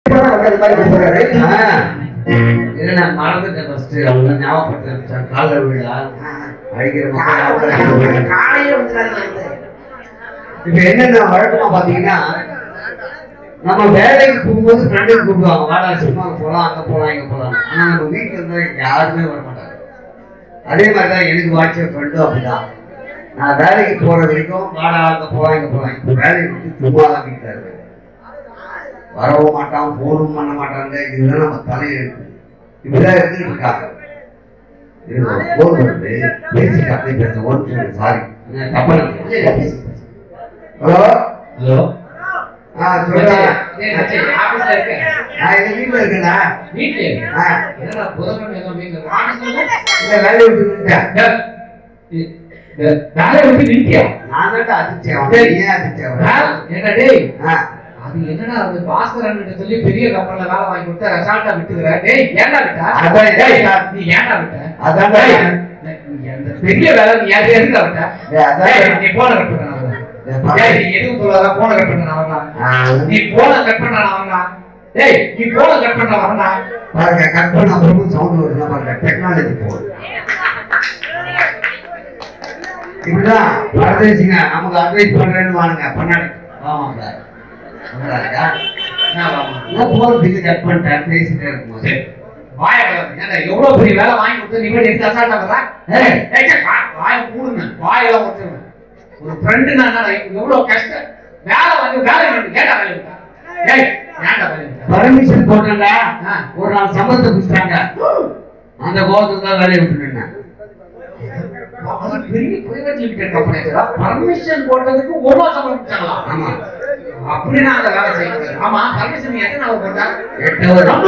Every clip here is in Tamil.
அது மாதிரி கூப்பிடுறாரு. இல்ல நான் மறந்துட்டேன் ஃபர்ஸ்ட் அவங்க ஞாபகப்படுத்தேன் காலைல விழா அடிக்கிற மக்கள் ஞாபகம் ஆ, காலையில வந்துட்டாரு இப்ப என்னன்னா வழக்கமா பாத்தீங்கன்னா நம்ம வேலைக்கு போகும்போது ஃப்ரெண்டுக்கு கூப்பிடுவாங்க வாடா சும்மா போலாம் அங்க போலாம் இங்க போலாம் ஆனா நம்ம வீட்டுல இருந்தா யாருமே வர மாட்டாங்க அதே மாதிரிதான் எனக்கு வாட்ச ஃப்ரெண்டும் அப்படிதான் நான் வேலைக்கு போற வரைக்கும் வாடா அங்க போலாம் இங்க போலாம் இப்ப வேலையை விட்டு சும்மா தான் வீட்டுல இருக்கேன் வரவும் மாட்டான் போனும் பண்ண மாட்டாங்க இதுதான் நம்ம தலையெழுத்து இப்படிதான் இருந்துட்டு இருக்காங்க போன் வருது பேசிட்டு அப்படியே பேச ஒரு நிமிஷம் சாரி தப்பா ஹலோ ஹலோ ஆ சொல்லுங்க ஆபீஸ்ல இருக்கேன் நான் எங்க வீட்டுல இருக்கேன்டா வீட்லயே ஆ, என்னடா புதன்கிழமை ஏதோ வீட்ல இருக்க? ஆபீஸ்ல இந்த வேலையை விட்டு நின்னுட்டேன். டேய், இ- டேய், வேலையை விட்டு நின்னுட்டியா? நான் தான்டா அதிர்ச்சியா டேய். ஏன் அதிர்ச்சியா வேலை? என்ன டேய் ஆ, அது என்னடா அது பாஸ்கரன் கிட்ட சொல்லி பெரிய கப்பல்ல வேலை வாங்கி கொடுத்தா ரெசார்ட்டா விட்டுக்கிற டேய் ஏன்டா விட்ட அதான் டேய், ஏன் நீ ஏன்டா விட்ட அதான்டா டேய், ஏன். நீ அந்த பெரிய வேலை நீ யாரு எதுக்கு விட்ட டேய், அதான் டேய், ஏன். நீ போன கட் பண்ண டேய், பாரு. டேய் நீ எதுவும் சொல்லாத போன கட் பண்ண வரலாம் ஆ, நீ போன கட் பண்ண வரலாம் டேய் நீ போன கட் பண்ண வரலாம் பாருங்க கட் பண்ண அப்புறமும் சவுண்ட் வருதுல பாருங்க டெக்னாலஜி போகுது இப்படிதான் பரதேசிங்க நமக்கு அட்வைஸ் பண்றேன்னு வானுங்க பண்ணாடி ஆமாங்க ஆமாடா. என்ன வாமா? நான் போறதுக்கு கட் பண்ணிட்டேன் பேசிட்டே இருக்கும்போது சரி. வாயை கலந்து. ஏன்டா எவ்வளவு பெரிய வேலை வாங்கி கொடுத்து நீ போய் எடுத்து அசால்ட்டா வர்ற? ஏய், ஏய், சே, வா- வாயை மூடுங்க. வாயெல்லாம் ஒட்டுங்க. ஒரு friend னா என்னடா, எவ்வளவு கஷ்டம். வேலை வாங்கி வேலை வாங்கி ஏன்டா வேலை விட்ட? ஏய், ஏன்டா வேலை விட்ட? பர்மிஷன் போட்டேன்டா ஆ. ஒரு நாள் சம்பளத்தை பிடிச்சிட்டாங்க அந்த கோபத்துக்கு தான் வேலையை விட்டு நின்னேன் அது பெரிய private limited company இருக்குடா. permission போட்டதுக்கு ஒரு மாசம் கொடுத்தாங்களா? ஆமா அப்படின்னா அந்த வேலை செய்யக்கூடாது. ஆமா, permission நீ எத்தனை நாள் போட்ட? எட்டு வருடம்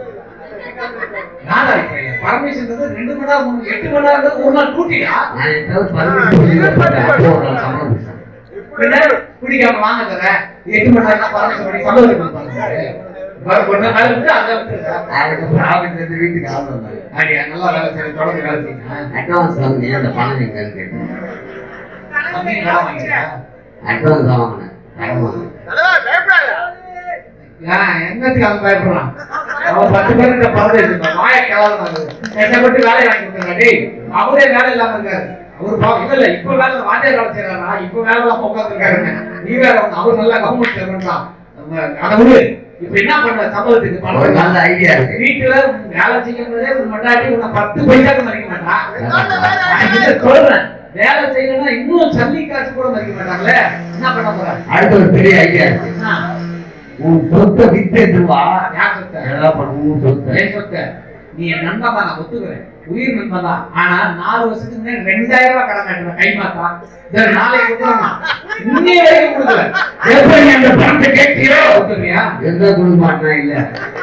நாளா இப்ப permission ன்றது ரெண்டு மணி நேரம், மூணு- எட்டு மணி நேரம் ஒரு நாள் டூட்டியா நான் எட்டாவது பர்மிஷன் போட்டேன் அப்போ ஒரு நாள் சம்பளம் பிடிச்சாங்க பின்ன குடிக்காம வாங்க தர எட்டு மணி நேரம் பரவாயில்ல பண்ணி சந்தோஷம் கொடுப்பாங்க வர பொண்ணு வேலை விட்டு அங்க விட்டுருக்கா அதுக்கப்புறம் ஆபீஸ்ல இருந்து வீட்டுக்கு ஆள் வந்தாங்க அப்படியா நல்லா வேலை செய்ய தொடர்ந்து வேலை செய்யுங்க அட்வான்ஸ் வாங்கினேன் அந்த பணம் எங்கன்னு கேட்டேன் தம்பி வேலை வாங்கிக்கியா அட்வான்ஸ் தான் வாங்கினேன் கடன் வாங்கினேன் ஏன் என்னத்துக்கு அவன் பயப்படுறான் அவன் பத்து பேர்கிட்ட பறந்து இருக்கான் வாய கேவலம் கஷ்டப்பட்டு வேலையை வாங்கி கொடுத்தாங்க டேய் அவரே வேலை இல்லாம இருக்காரு அவரு பாவம் இல்ல இல்ல இப்ப வேலை வாத்தியார் வேலை செய்யறாரா இப்ப வேலை எல்லாம் உட்கார்ந்து இருக்காருங்க நீ வேற ஒண்ணு. அவர் நல்லா கவர்மெண்ட் சர்வெண்ட் தான் அதை விடு இப்ப என்ன பண்ற சம்பளத்துக்கு ஒரு பணம் நல்ல ஐடியா இருக்கு வீட்டுல வேலை செய்யும் போதே உன் மண்டாட்டி உன்னை பத்து பைசாக்கு மதிக்க மாட்டான் நான் இதை சொல்றேன் வேலை செய்யணும்னா இன்னும் சல்லி காசு கூட மதிக்க மாட்டாங்களே என்ன பண்ண போற அடுத்த ஒரு பெரிய ஐடியா இருக்கு என்ன? உன் சொத்தை வித்து வா யார் சொத்தை? ஏதாவது பண்ண உன் சொத்தை என் சொத்தை. நீ என் நண்பன் தான் நான் ஒத்துக்கிறேன் உயிர் நண்பன் தான் ஆனா நாலு வருஷத்துக்கு முன்னாடி ரெண்டாயிரம் ரூபாய் கடன் கட்டுறேன் கை மாத்தா இதை நாளைக்கு கொடுக்குறேன் இன்னைய வரைக்கும் கொடுக்கல எப்ப நீ அந்த பணத்தை கேட்கிறோ ஒத்துக்கிறியா எந்த குடும்பம் இல்ல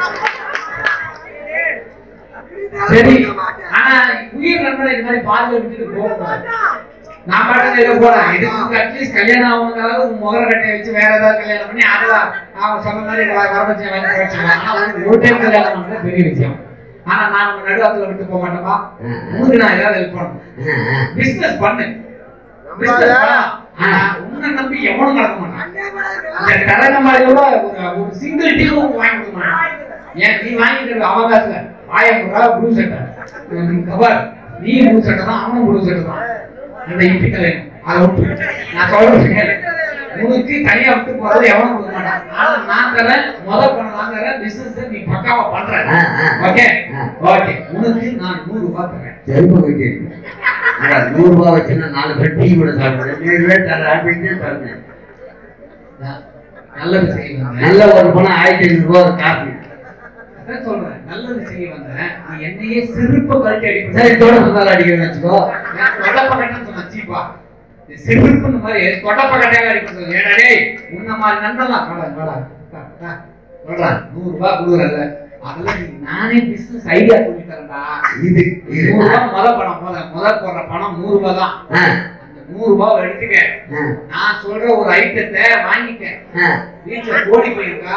சரி ஆனா உயிர் நண்பனை இந்த மாதிரி பாதியில விட்டுட்டு போகக்கூடாது நான் பாட்டுக்கு ஏதோ போறேன் இதுக்கு அட்லீஸ்ட் கல்யாணம் ஆகணுங்கிறது உன் முகர கட்டையை வச்சு வேற ஏதாவது கல்யாணம் பண்ணி அதுதான் அவன் சொன்ன மாதிரி வ- வரதட்சணை வாங்கி வச்சுக்கலாம் ஆனா உனக்கு ஒரு டைம் கல்யாணம் பண்றது பெரிய விஷயம் ஆனா நான் உன் நடுவாத்துல விட்டு போக மாட்டேப்பா உனக்கு நான் ஏதாவது ஹெல்ப் பண்ணணும் பிசினஸ் பண்ணு பிசினஸ் பண்ணலாம் ஆனா உன்னை நம்பி எவனும் நடக்க மாட்டான் இந்த கடனை மாதிரியோட ஒரு ஒரு சிங்கிள் டீமும் வாங்கி கொடுக்க மாட்டான் ஏன் நீ வாங்கிட்டு அவகாசத்துல ஆயிரம் ரூபாய் ப்ளூ சட்டை கவர் நீ ப்ளூ சட்டை தான் அவனும் ப்ளூ சட்டை தான் அந்த இப்பிக்கலை அதை விட்டு நான் சொல்றது கேளு. உனக்கு தனியா விட்டு போறது எவனும் கொடுக்க மாட்டான் ஆனா நான் தரேன் முதல் பணம் நான் தரேன் பிசினஸ் நீ பக்காவா பண்ற ஆ, ஆ. ஓகே ஆ. ஓகே உனக்கு நான் நூறு ரூபாய் தரேன் செருப்பு வைக்க நூறு ரூபாய் வச்சு நான் நாலு பேர் டீ கூட சாப்பிடுறேன் நூறு ரூபாய் தரேன் அப்படின்னு தரேன் நான் நல்லது செய்வேன் நல்ல ஒரு பணம் ஆயிரத்தி ஐநூறு ரூபாய் ஒரு காப்பி அதான் சொல்றேன் நல்லது செய்ய வந்தேன் நீ என்னையே சிறுப்பு கழட்டி அடிப்ப சரி தொடர்பு அடிக்கிறேன்னு வச்சுக்கோ தொடப்பகட்டம் சொன்ன சீப்பா சிறுப்புன்னு மாதிரி தொடப்பகட்டையாக அடிப்பது ஏடா டேய் உன்ன மாதிரி நண்பலாம் வாடா வாடா வா, வா. வாடா நூறு ரூபாய் கொடுக்குறல்ல அதுல நீ நானே பிசினஸ் ஐடியா சொல்லி தரேன்டா இது இது நூறு ரூபாய் முத பணம் முத முத போடுற பணம் நூறு ரூபாய் தான் ஆ, அந்த நூறு ரூபாய் எடுத்துக்க ஆ, நான் சொல்ற ஒரு ஐட்டத்தை வாங்கிக்க ஆ. வீட்டுல கோழி போயிருக்கா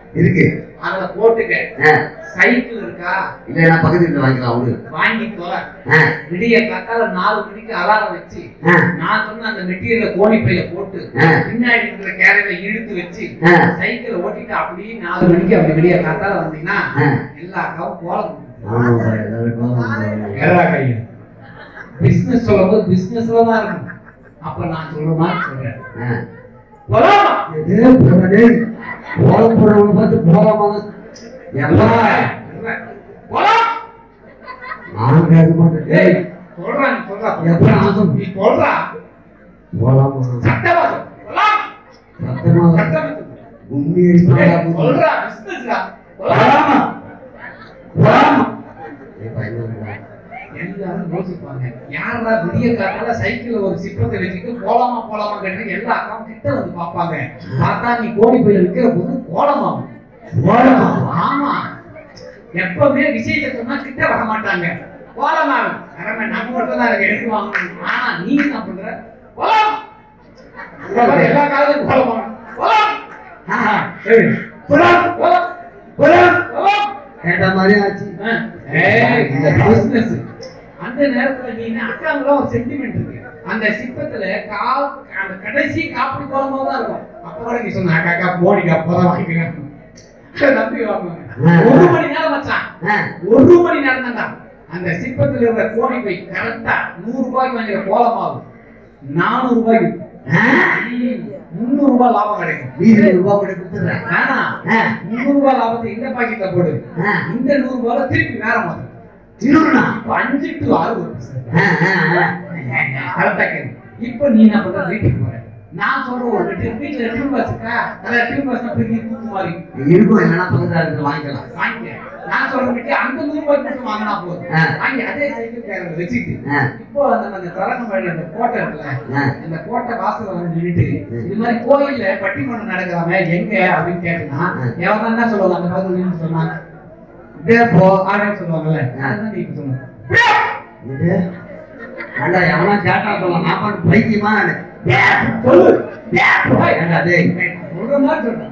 இருக்கு அதுல போட்டுக்க ஆ. சைக்கிள் இருக்கா இல்ல நான் பக்கத்து வீட்டுல வாங்கிக்கலாம் விடு வாங்கி தொலை ஆ. விடிய காத்தால நாலு மணிக்கு அலாரம் வச்சு ஆ. நான் சொன்ன அந்த மெட்டீரியல கோணி பையில போட்டு ஆ. பின்னாடி இருக்கிற கேரள இழுத்து வச்சு ஆ. சைக்கிளை ஓட்டிட்டு அப்படியே நாலு மணிக்கு அப்படி விடிய காத்தால வந்தீங்கன்னா ஆ. எல்லா அக்காவும் கோலம் ஆமாப்பா, எல்லாருக்கும் ஆமாப்பா. ஏறா கையா பிசினஸ் சொல்லும்போது பிசினஸ்ல தான் இருக்கும் அப்ப நான் சொல்ற மாதிரி சொல்றேன் ஆ. போலாமா எது போறது? கோலம் போடுறவனை பார்த்து போலாமா? எப்பா? போலாம் நான் கேட்க மாட்டேன். ஏய் ஏய், சொல்றா நீ சொல்றா எப்ப ஆகும்? நீ சொல்றா போலாமா? சட்டவாசம் போலாம் சத்தமா வா. சட்டவாசம் கும்மி அடிப்பாங்களா? ஏய், சொல்றா பிசினஸ்டா போலாமா? போலாமா? ஏப்பா, என்னடா? எல்லாரும் யோசிப்பாங்க யாரா விடிய காத்தால சைக்கிள்ல ஒரு சிப்பத்தை வச்சுட்டு போலாமா போலாமா கேட்டு எல்லா அக்காவும் கிட்ட வந்து பார்ப்பாங்க பார்த்தா நீ கோடி போய் விற்கிற போது போலாமா போலாமா? ஆமா எப்பவுமே விசேஷத்தை சொன்னா கிட்ட வர மாட்டாங்க போலாமா அரமே நம்ம மட்டும் தான் இருக்கு எடுத்து வாங்கணும் ஆனா நீ என்ன பண்ற போலாம் எல்லா காலத்துக்கும் போலாமா போலாம் ஆஹா. சரி போலாம். போலாம் போலாம். போலாம் கேட்ட மாதிரி ஆச்சு. ஏய், இந்த business. அந்த நேரத்துல நீ அக்காங்கள ஒரு சென்டிமெண்ட் இருக்கு அந்த சிப்பத்துல கால் அந்த கடைசி காப்பி போடும்போது தான் இருக்கும் அப்ப கூட நீ சொன்ன அக்கா அக்கா போடிக்கு அப்பதான் வாங்கிக்கிறேன் நம்பி வாங்குவாங்க ஒரு மணி நேரம் வச்சான் ஆ. ஒரு மணி நேரம் தான்டா அந்த சிப்பத்துல இருக்கிற கோடி போய் கரெக்டா நூறு ரூபாய்க்கு வாங்கிற கோலமாகும் நானூறு ரூபாய்க்கு ஆ. ம், முந்நூறு ரூபாய் லாபம் கிடைக்கும் மீதி நூறு ரூபாய் கூட கொடுத்துடுறேன். வேணாம் ஆ. முந்நூறு ரூபாய் லாபத்தை இந்த பாக்கெட்ல போடு ஆ. இந்த நூறு ரூபாய் திருப்பி வேற மாதிரி திருடுனா? இப்ப அஞ்சு டு ஆறு வரும் ஆ, ஆ, ஆ. கரெக்டா கேளு இப்ப நீ என்ன பண்ற வீட்டுக்கு போற நான் சொல்ற ஒரு வீட்டு வீட்டுல டியூப் பஸ் இருக்கா அத டியூப் பஸ் பெரிய தூக்கு மாதிரி இருக்கும் இல்லைன்னா பக்கத்துல இருக்கிற வாங்கிக்கலாம் வாங்கிக்க நான் சொல்ற வீட்டு அந்த நூறு ரூபாய்க்கு மட்டும் வாங்கினா போதும் ஆ. வாங்கி அதே சைக்கிள் கேரள வச்சுட்டு ஆ. இப்போ அந்த அந்த தரங்கம்பாடி அந்த கோட்டை இருக்குல்ல ஆ. அந்த கோட்டை வாசல்ல வந்து நின்னுட்டு இது மாதிரி கோயில்ல பட்டிமன்றம் நடக்கிறாங்க எங்க அப்படின்னு கேட்டா ஆ. எவன் என்ன சொல்லுவாங்க அந்த மாதிரி நின்னு சொன்னாங்க இப்படியே போ. ஆரம்பி சொல்லுவாங்கல்ல ஆ. அதுதான் நீ இப்ப சொல்லணும் இது? ஏண்டா, எவனா கேட்டா சொல்லலாம். நான் பாட்டு பைத்தியமா நானு. சொல்லு ஏண்டா, டேய். சொல்ற மாதிரி சொல்றேன்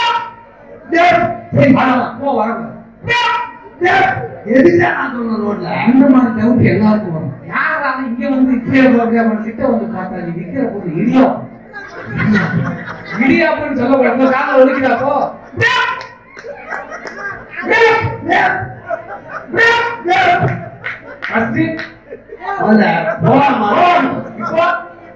டேய், சரி வரலாம் போ வரலாம் டேய், எதுக்குடா நான் சொல்லணும் ரோட்ல? அந்த மாதிரி டவுட் எல்லாருக்கும் வரும் யாரா இங்க வந்து இப்படியே அப்படியே அவன் கிட்ட வந்து பார்த்தா நீ விக்கிற போது இடியா இடியாப்பன்னு சொல்ல உங்க கால ஒதுக்கிடா போ ஃபர்ஸ்ட் முதல்ல போலாமா? இப்போ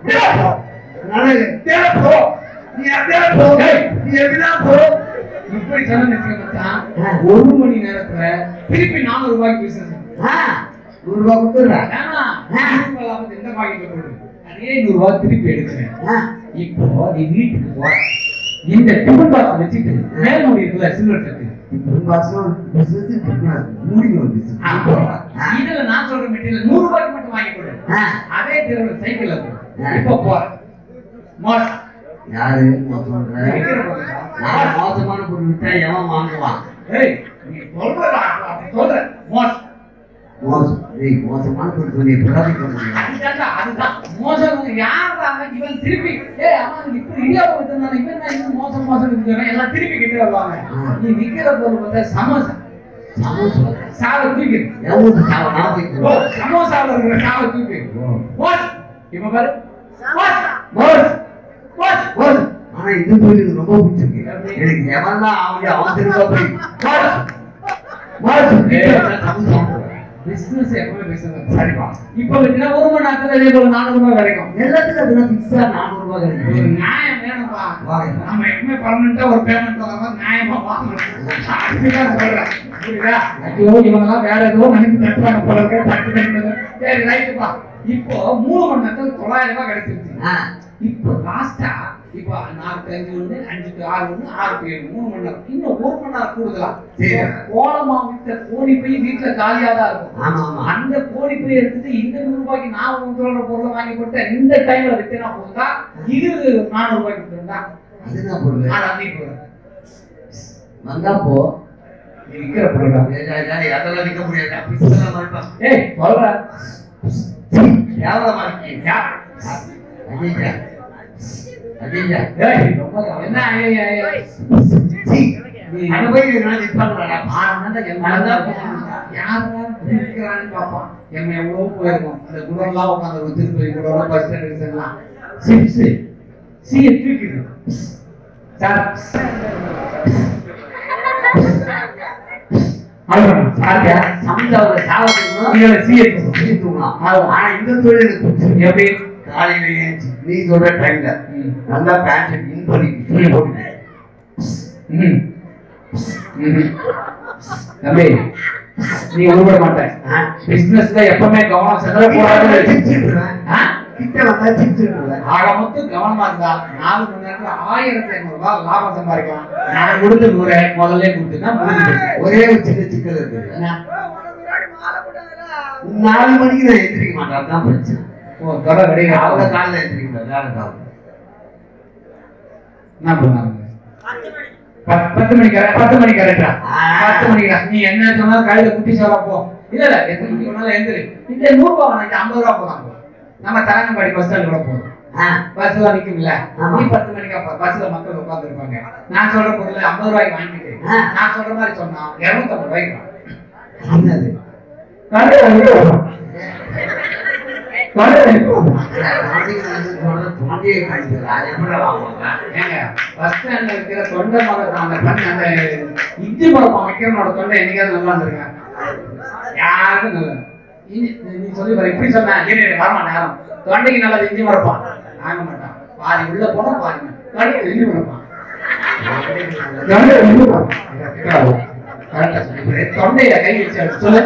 நானு, டேய், போ. நீ அப்படியே போ. டேய். நீ எப்படிடா போ? இப்படி சொன்ன மச்சான் ஒரு மணி நேரத்துல திருப்பி நானூறு ரூபாய்க்கு பிசினஸ் ஆ, நூறு ரூபாய் கொடுத்துடுறேன். வேணாம் நூறு ரூபாய் லாபத்தை எந்த பாக்கெட்ல போடு அதே நூறு ரூபாய் திருப்பி எடுக்கிறேன் ஆ, இப்போ நீ வீட்டுக்கு போ இந்த டிஃபன் பாக்ஸ் வச்சுட்டு மேல் முடி இருக்குல்ல சில்வர் தட்டு இப்ப பாசம் business business. மூடிக்கணும் business. அப்போ ஆ, இதுல நான் சொல்ற மெட்டீரியல் நூறு ரூபாய்க்கு மட்டும் வாங்கி கொடு ஆ. அதே தெருவில் சைக்கிள் ஆ. இப்போ போற மோஸ் யாரு மோசம் பண்ற? விக்கிற பொருளா? நான் மோசமான பொருள் விட்டா எவன் வாங்குவான் ஏய் நீ சொல்றடா அப்படி சொல்ற மோஸ் மோசம் டேய் மோசமான பொருள் சொல்லி பிரதிக்க முடியும் அதுதான்டா, அதுதான் மோசம் யாரா இவன் திருப்பி ஏய் அவன் இப்படி இடியாப்பம் வித்துனால இவன் என்ன இன்னும் மோசம் மோசம் வித்துறான் எல்லாம் திருப்பி கிட்டே வருவாங்க ஆ. நீ விக்கிற பொருள் பார்த்தா சமோசா சமோசா சாலை தூக்கி எவ்வளவு சாவ நான் ஓ, வைக்கிறேன் சமோசாவில் இருக்கிற சாலை தூக்கி ஓ. மோஸ் இப்ப பாரு மோஸ் மோஸ் மோஸ் மோசம். ஆனா இந்த தொழில் எனக்கு ரொம்ப பிடிச்சிருக்கு எனக்கு எவன் தான் அவன் அவன் திரும்ப போய் மோசம். மோசம். ஏய், சமோசா. பிசினஸ் எப்பவுமே பிசினஸ் சரிப்பா இப்போ வச்சுனா ஒரு மணி நேரத்துல இதே போல நானூறு ரூபாய் கிடைக்கும் எல்லாத்துக்கும் அதுல பிக்ஸா நானூறு ரூபாய் ஒரு கிடைக்கும் நியாயம் வேணும்பா வாங்க. நம்ம எப்பவுமே பர்மனண்டா ஒரு பேமெண்ட் வர மாதிரி நியாயமா வாங்கணும் அதுதான் சொல்றேன் புரியுதா ஐயோ இவங்கெல்லாம் வேற ஏதோ நினைச்சு தட்டுறாங்க போல இருக்கு தட்டு தட்டு சரி ரைட்டுப்பா இப்போ மூணு மணி நேரத்துல தொள்ளாயிரம் ரூபாய் கிடைச்சிருச்சு ஆ, இப்போ லாஸ்டா இப்போ நாலு டு அஞ்சு ஒண்ணு அஞ்சு டு ஆறு ஒண்ணு ஆறு டு ஏழு மூணு மணி நேரம் இன்னும் ஒரு மணி நேரம் கூடுதலா சரி. கோலமா வித்த கோடி போய் வீட்டுல காலியா தான் இருக்கும் ஆமா ஆமா அந்த கோடி போய் எடுத்துட்டு இந்த நூறு ரூபாய்க்கு நான் உங்களோட பொருளை வாங்கி போட்டு இந்த டைம்ல வித்தனா போதா இது நானூறு ரூபாய்க்கு வித்துருந்தா அது என்ன பொருள் அது அப்படி போறேன் வந்தா போ நீ விக்கிற பொருளா ஏய், ஏய், ஏய், அதெல்லாம் விற்க முடியாது பிக்ஸெல்லாம் மறுப்பா. ஏய் சொல்ற கேவலமா இருக்கீங்க யார் ஐயா ஐயா ஏய் ரொம்ப என்ன ஐயா, ஐயா, ஐயா. சீ, நீ- அங்க போய் நான் இது பண்றேன் ஆனா எல்லாம் யாரா இருக்கிறான்னு பார்ப்பான் எம்ம எவ்வளவு போயிருக்கும் அந்த குடம்லாம் உட்காந்து திருப்பதி குடம் பஸ் ஸ்டாண்ட் எல்லாம் சிப்ஸ் சீய தூக்கிது சார் அவ்வளவுதான். சாப்பிட்டியா? சமைச்சவரை சாவத்துக்கு இதுல சீய தூங்கலாம் ஆனா இந்த தொழில் எனக்கு பிடிச்சிருக்கு. எப்படி காலையில ஏஞ்சி நீ சொல்ற டைம்ல ம். நல்லா பேண்ட் இன் பண்ணி துணி போட்டு ம். ம். தம்பி நீ உருப்பட மாட்டேன் பிசினஸ்ல எப்பவுமே கவனம் செதற கூடாது ஆ? கிட்ட வந்தா சிரிச்சிருக்கேன் ஆக மொத்தம் கவனமா இருந்தா நாலு மணி நேரத்துல ஆயிரத்தி ஐநூறு ரூபாய் லாபம் சம்பாதிக்கலாம் நான் கொடுத்து நூறு முதல்ல கொடுத்துன்னா முடிஞ்சு போச்சு. ஒரே ஒரு சின்ன சிக்கல் இருக்கு என்ன? நாலு மணிக்கு நான் எந்திரிக்க மாட்டேன் அதான் பிரச்சனை ஓ தொலை வெடிங்க அவங்க காலைல எந்திரிக்க மாட்டேன் வேற காலம் என்ன பண்ணாங்க பத்து பத்து மணி கரெக்ட் பத்து மணி கரெக்டா பத்து மணிக்கா நீ என்ன சொன்னாலும் கையில குட்டி சோறா போ இல்ல இல்ல எத்தனை மணிக்கு வேணாலும் எழுந்திரு இந்த நூறு ரூபாய் வேணாம், இந்த ஐம்பது ரூபா போதான் போ. நம்ம தரங்கம்பாடி பஸ் ஸ்டாண்ட் கூட போதும் ஆ, பஸ் எல்லாம் நிக்கும்ல ஆமா. நீ பத்து மணிக்கு அப்ப பஸ்ல மக்கள் உட்கார்ந்து இருப்பாங்க நான் சொல்ற பொருள் ஐம்பது ரூபாய்க்கு வாங்கிட்டு ஆ. நான் சொல்ற மாதிரி சொன்னா இருநூத்தி ஐம்பது ரூபாய்க்கு வா. என்னது? கண்டு வந்து வரும். கண்டு வந்து வரும். குழந்தைங்க வந்து சொல்றது தொண்டையை கடிக்குது. அது எப்படி வாங்குவாங்க? ஏங்க பஸ் ஸ்டாண்ட்ல இருக்கிற தொண்டை மரம் அந்த பண்ணி அந்த இஞ்சி மரப்பம் வைக்கிறனோட தொண்டை என்னைக்காவது நல்லா இருந்திருக்கா யாருக்கும் நல்லா இல்ல. இஞ்சி நீ சொல்லி பாரு இப்படி சொன்ன இரு இரு, வரமாட்டேன் யாரும் தொண்டைக்கு நல்லது இஞ்சி மரப்பான் வாங்க மாட்டான் பாதி உள்ள போனா பாதி தொண்டைக்கு இஞ்சி மரப்பான் தொண்டை இஞ்சி மரப்பான் கரெக்டா சொல்லி தொண்டையில கை வச்சு சொல்லு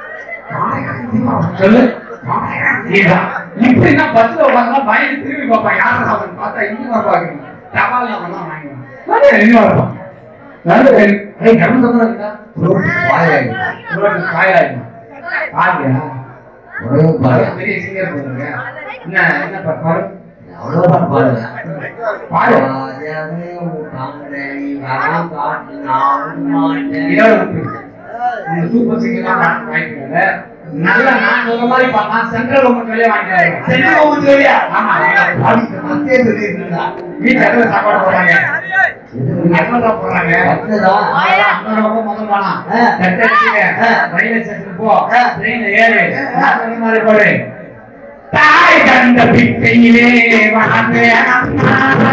சொல்லு இதுதான். இப்படின்னா பஸ்ல உட்கார்ந்தா பயந்து திரும்பி பார்ப்பான் யாரும் அவன் பார்த்தா இஞ்சி மரம் பாக்குறீங்க தபால் நம்ம தான் வாங்கிடுவான் நல்ல இஞ்சி மரப்பான் நல்ல ஏய் கர்ம சம்பளம் இருக்கா ரோட்டு பாயாயிடும். ரோட்டு காயாயிடும் பாருங்க ஒரே பாயா. பெரிய சிங்கர் போடுங்க என்ன என்ன பா- பாரு அவ்வளவுதான் பாருங்க. பாரு பாயாவே உட்கார்ந்து நீ வரம் காட்டு நான் மாட்டேன். இரவு இருக்கு. இந்த சூப்பர் சிங்கர் வாங்கிக்கிறத நல்ல நான் சொல்ற மாதிரி பார்த்தா சென்ட்ரல் கவர்மெண்ட் வேலையை வாங்கிக்கிறாங்க சென்னை கவர்மெண்ட் வேலையா? ஆமா பாடிக்கு மத்திய வெளியே இருந்தா. வீட்டுல எத்தனை சாப்பாடு போடுறாங்க எதுக்கு இரநூறுவா போடுறாங்க பத்துதான். அதெல்லாம் ஐம்பது ரூபா முதல் பணம் ஆ. தட்டு அடிச்சுக்க. ஆ. ரயில்வே ஸ்டேஷன் போ ஆ. ட்ரெயின்ல ஏறு நான் சொன்ன மாதிரி போடு தாய் கண்ட பிச்சையிலே வாழ்ந்தேன் அம்மா.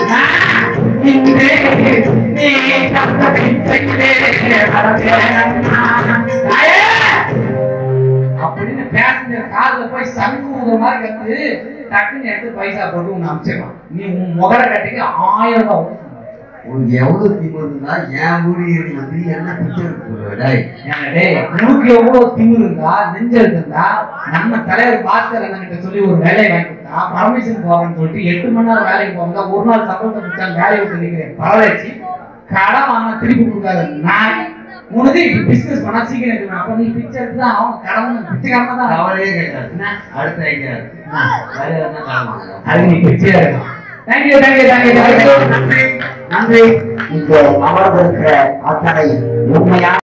இன்றே நீ கண்ட பிச்சையிலே வளர்ந்தேன் அம்மா. தாயே! அப்படின்னு பேசஞ்சர் காதுல போய் சங்கு ஊதுற மாதிரி கத்து டக்குன்னு எடுத்து பைசா போட்டு உன்னை அனுப்பிச்சிடலாம் நீ உன் முகர கட்டிக்கு ஆயிரம் ரூபாய் கொடுக்கணும். உனக்கு எவ்வளவு திமிரு இருந்தா என் ஊழியர் வந்து என்ன பிச்சை எடுத்து டேய் ஏங்க டேய், உனக்கு எவ்வளவு திமிரு இருந்தா நெஞ்சல் இருந்தா நம்ம தலைவர் பாஸ்கர் அண்ணன் சொல்லி ஒரு வேலையை வாங்கி கொடுத்தா பர்மிஷன் போறேன்னு சொல்லிட்டு எட்டு மணி நேரம் வேலைக்கு போறதா ஒரு நாள் சம்பளத்தை கொடுத்தா வேலையை விட்டு நிக்கிறேன் பரவாயில்ல கடன் வாங்கினா திருப்பி கொடுக்காத நான் உனக்கு இப்ப பிசினஸ் பண்ணா சீக்கிரம் எடுக்கணும் அப்ப நீ பிச்சை எடுத்து தான் அவங்க கடன் பிச்சைக்காரமா தான் கவலையே கேட்காது என்ன? அடுத்த ஐடியா இருக்கு வேற என்ன காரணம் அது நீ பிச்சையா இருக்கும் தேங்க்யூ தேங்க்யூ தேங்க்யூ தேங்க்யூ நன்றி இங்கு அமர்ந்திருக்கிற அத்தனை உண்மையான